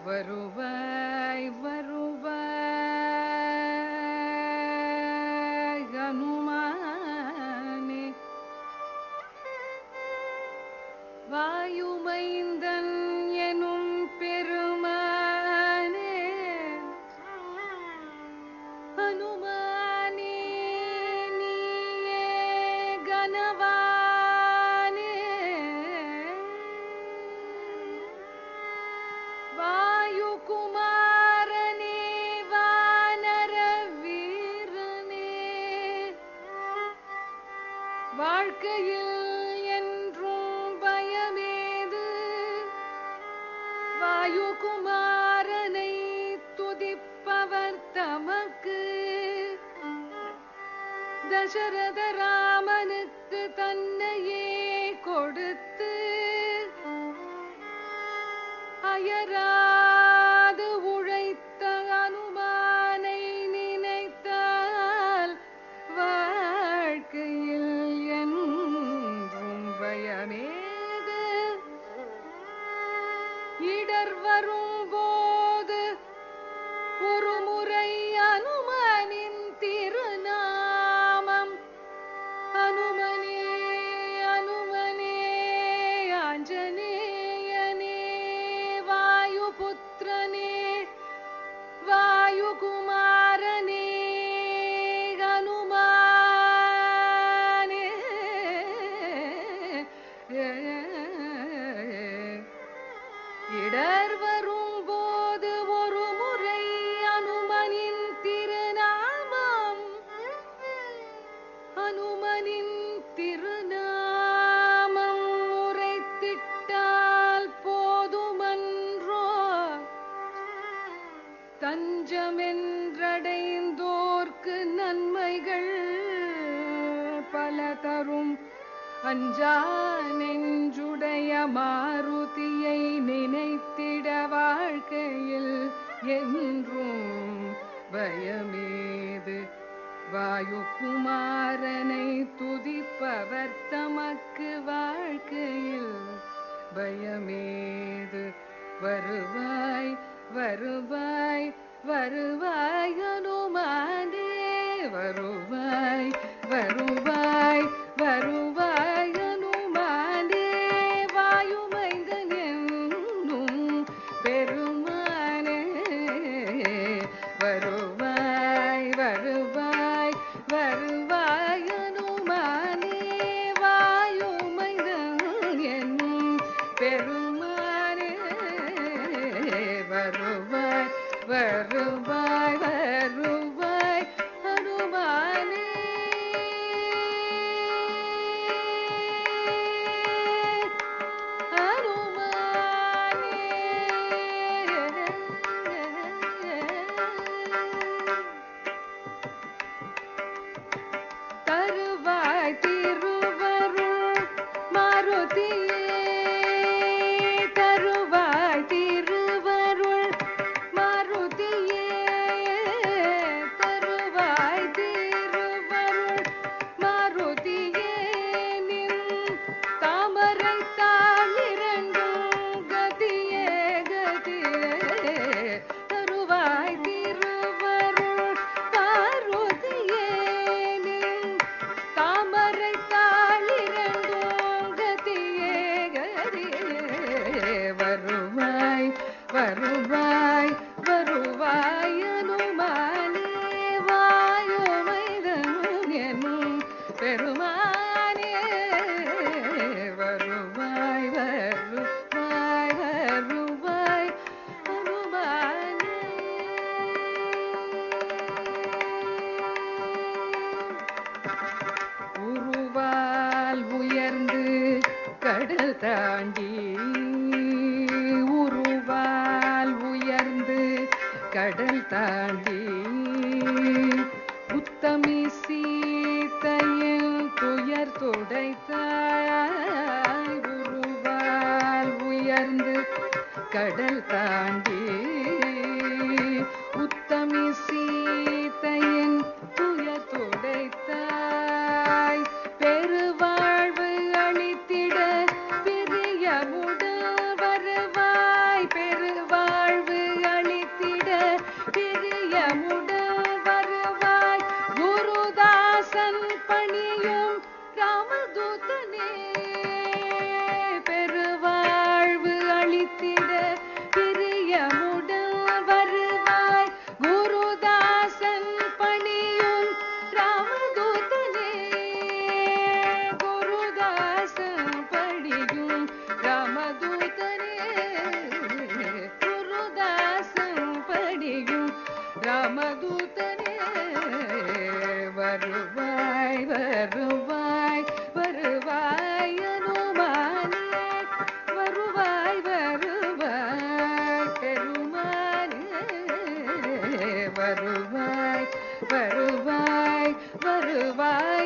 வருவாய் வருவாய் ஹனுமானே வாயுமைந்தன் எனும் பெருமானே ஹனுமானே நீயே கனவானே வாயுகுமாரனே வானர வீரனே வாழ்க்கையில் என்றும் பயமேது வாயுகுமாரனை துதிப்பவர் தமக்கு தசரத ராமனுக்கு தன்னையே கொடுத்து அயராது உழைத்த அனுமானை நினைத்தால் வாழ்க்கையில் என்றும் பயமேது இடர் வரும்போது ஒரு முறை அனுமனின் திருநாமம் அனுமனே அனுமனே ஆஞ்சநேயனே வாயுபுத்திரனே வாயுகுமாரனே ஹனுமானே இடர் வரும்போது ஒரு முறை அனுமனின் திருநாமம் அனுமனின் திருநாமம் உரைத்திட்டால் போதுமன்றோ தஞ்சமென்றடைந்தோர்க்கு நன்மைகள் பல தரும் அஞ்சா நெஞ்சுடைய மாருதியை நினைத்திட வாழ்க்கையில் என்றும் பயமேது வாயுகுமாரனை துதிப்பவர் தமக்கு வாழ்க்கையில் பயமேது வருவாய் வருவாய் வருவாய் அனுமானே வருவாய் வருவாய் வருவாய் அனுமானே வாயுமைந்தன் என்னும் பெருமானே வருவாய் வருவாய் வருவாய் அனுமானே வாயுமைந்தன் என்னும் பெருமானே வருவாய் வருவாய் வருவாய் அனுமானே தருவாய் திருவருள் மாருதியே தருவாய் திருவருள் மாருதியே தருவாய் திருவருள் மாருதியே நின் தாமரை தாளிரண்டும் கதியே கதியே தருவாய் திருவருள் மாருதியே நின் தாமரை தாளிரண்டும் கதியே கதியே வருவாய் வருவாய் வருவாய் அனுமானே வாயுமைதனும் எனும் பெருமானே வருவாய் வருவாய் வருவாய் அனுமானே உருவால் உயர்ந்து கடல் தாண்டி உருவால் உயர்ந்து கடல் தாண்டி உத்தமி சீத்தையின் துயர் துடைத்தாய் உருவால் உயர்ந்து கடல் தாண்டி உத்தமி சீத்தையின் துயர் துடைத்தாய் பெருவாழ்வு அளித்திட பிரியமுடன் வருவாய் பெருவாழ்வு ராமதூதனே வருவாய் வருவாய் வருவாய் அனுமானே வருவாய் வருவாய் பெருமானே வருவாய் வருவாய் வருவாய்